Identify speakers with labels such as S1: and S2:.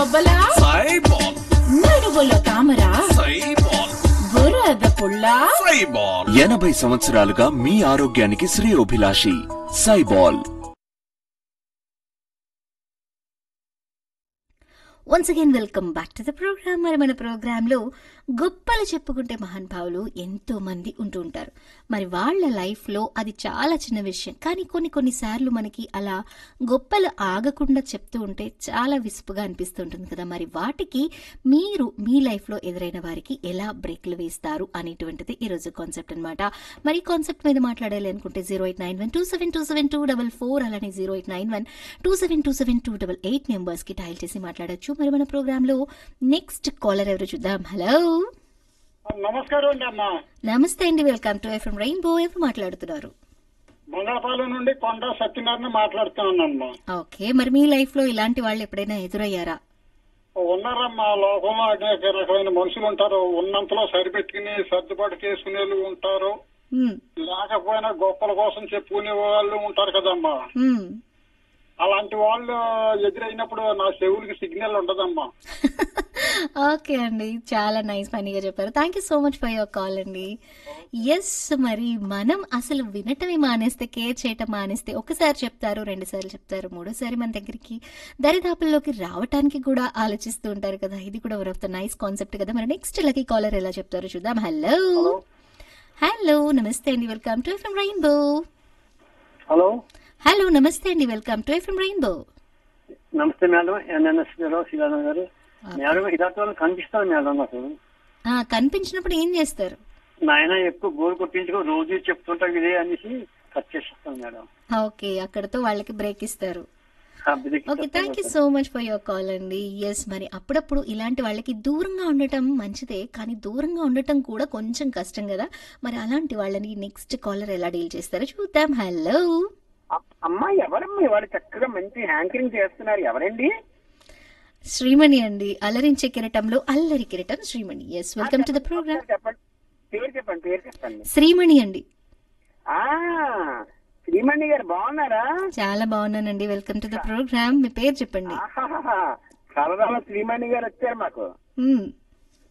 S1: బొబ్బలా
S2: సైబాల్
S1: నడువులో తామర
S2: సైబాల్
S1: బురద పుల్ల
S2: సైబాల్
S3: ఎనభై సంవత్సరాలుగా మీ ఆరోగ్యానికి శ్రేయోభిలాషి సైబాల్
S4: once again welcome back to the program మరి మన ప్రోగ్రాంలో గొప్పలు చెప్పుకుంటే మహానుభావులు ఎంతో మంది ఉంటూ ఉంటారు మరి వాళ్ళ లైఫ్లో అది చాలా చిన్న విషయం కానీ కొన్ని కొన్నిసార్లు మనకి అలా గొప్పలు ఆగకుండా చెప్తూ ఉంటే చాలా విసుపుగా అనిపిస్తుంటుంది కదా మరి వాటికి మీరు మీ లైఫ్లో ఎదురైన వారికి ఎలా బ్రేక్లు వేస్తారు అనేటువంటిది ఈరోజు కాన్సెప్ట్ అన్నమాట మరి కాన్సెప్ట్ మీద మాట్లాడాలి అనుకుంటే zero eight nine one two seven two seven two double four అలానే zero eight nine one two seven two seven two double eight numbers కి డయల్ చేసి మాట్లాడొచ్చు మరి మన ప్రోగ్రామ్ లో నెక్స్ట్ కాలర్ ఎవరు చూద్దాం హలో
S5: నమస్కారం అండి అమ్మా
S4: నమస్తే అండి వెల్కమ్ టు ఎఫ్ఎం రెయిన్బో ఎవరు మాట్లాడుతున్నారు
S5: బంగాళపాలెం నుండి కొండ సత్యనారాయణ మాట్లాడుతున్నానమ్మా
S4: ఓకే మరి మీ లైఫ్ లో ఇలాంటి వాళ్ళు ఎప్పుడైనా ఎదురయ్యారా
S5: ఉన్నారమ్మా లోకంలో అనేక రకమైన మనుషులు ఉంటారు ఉన్నంతలో సరిపెట్టుకుని సర్దుబాటు చేసుకునే వాళ్ళు ఉంటారు
S4: హ్మ్,
S5: లేకపోయినా గొప్పల కోసం చెప్పుకునే వాళ్ళు ఉంటారు కదమ్మా
S4: హ్మ్.
S5: అలాంటి వాళ్ళు ఎదురైనప్పుడు నా చెవులకి సిగ్నల్ ఉండదమ్మా
S4: ఓకే అండి చాలా నైస్ పనిగా చెప్పారు thank you so much for your call అండి ఎస్ మరి మనం అసలు వినటమే మానేస్తే కేర్ చేయటం మానేస్తే ఒకసారి చెప్తారు రెండు సార్లు చెప్తారు మూడోసారి మన దగ్గరికి దరిదాపుల్లోకి రావటానికి కూడా ఆలోచిస్తూ ఉంటారు కదా ఇది కూడా one of the nice concept కదా మరి నెక్స్ట్ లక్కీ కాలర్ ఎలా చెప్తారో చూద్దాం హలో హలో నమస్తే అండి welcome to FM Rainbow
S6: hello
S4: hello నమస్తే అండి వెల్కమ్ టు ఎఫ్ఎం రెయిన్బో
S6: నమస్తే మేడం ఎన్ఎన్ఎస్ శిలారావు గారు మేడం ఇలాంటి వాళ్ళు కనిపిస్తాను మేడం నాకు
S4: కనిపించినప్పుడు ఏం చేస్తారు
S6: నాయన ఎక్కువ బోర్ కొట్టించుకో రోజు చెప్తుంటాం ఇదే అనేసి కట్ చేసేస్తాను మేడం
S4: ఓకే అక్కడతో వాళ్ళకి బ్రేక్ ఇస్తారు
S6: ఆ break
S4: okay thank you so much for your call అండి ఎస్ మరి అప్పుడప్పుడు ఇలాంటి వాళ్ళకి దూరంగా ఉండటం మంచిదే కానీ దూరంగా ఉండటం కూడా కొంచెం కష్టం కదా మరి అలాంటి వాళ్ళని నెక్స్ట్ కాలర్ ఎలా డీల్ చేస్తారో చూద్దాం హలో
S7: అమ్మా ఎవరమ్మా ఇవాళ చక్కగా మంచి హ్యాంకరింగ్ చేస్తున్నారు ఎవరండి
S4: శ్రీమణి అండి అలరించే కిరటంలో అల్లరి కిరటం Srimani yes welcome to the program
S7: చెప్పండి పేరు చెప్పండి పేరు చెప్పండి
S4: శ్రీమణి అండి
S7: ఆ శ్రీమణి గారు బాగున్నారా
S4: చాలా బాగున్నానండి వెల్కమ్ టు ద ప్రోగ్రామ్ మీ పేరు చెప్పండి
S7: ఆహాహాహా. కలరాల శ్రీమణి గారు వచ్చారు మాకు
S4: మ్మ్.